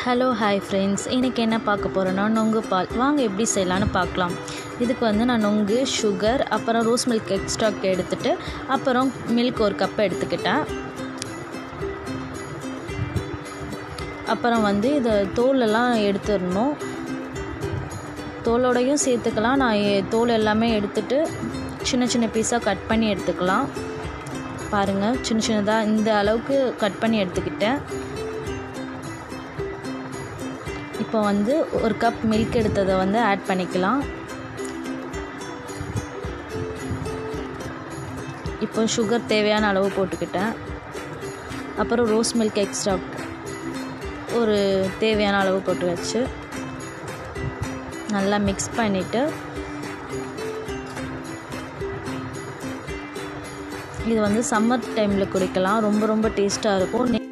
hello hi friends இன்றைக்கி என்ன பார்க்க போகிறேன்னா நொங்கு பால் வாங்க எப்படி செய்யலான்னு பார்க்கலாம் இதுக்கு வந்து நான் நொங்கு சுகர் அப்புறம் ரோஸ் மில்க் எக்ஸ்ட்ராக் எடுத்துகிட்டு அப்புறம் மில்க் ஒரு கப் எடுத்துக்கிட்டேன் அப்புறம் வந்து இதை தோலெல்லாம் எடுத்துடணும் தோலோடையும் சேர்த்துக்கலாம் நான் எ- தோல் எல்லாமே எடுத்துட்டு சின்ன சின்ன பீஸாக கட் பண்ணி எடுத்துக்கலாம் பாருங்கள் சின்ன சின்னதாக இந்த அளவுக்கு கட் பண்ணி எடுத்துக்கிட்டேன் இப்போ வந்து ஒரு கப் மில்க் எடுத்ததை வந்து ஆட் பண்ணிக்கலாம் இப்போ சுகர் தேவையான அளவு போட்டுக்கிட்டேன் அப்புறம் ரோஸ் மில்க் எக்ஸ்ட்ரா ஒரு தேவையான அளவு போட்டு வச்சு நல்லா மிக்ஸ் பண்ணிவிட்டு இது வந்து சம்மர் டைமில் குடிக்கலாம் ரொம்ப ரொம்ப டேஸ்ட்டாக இருக்கும்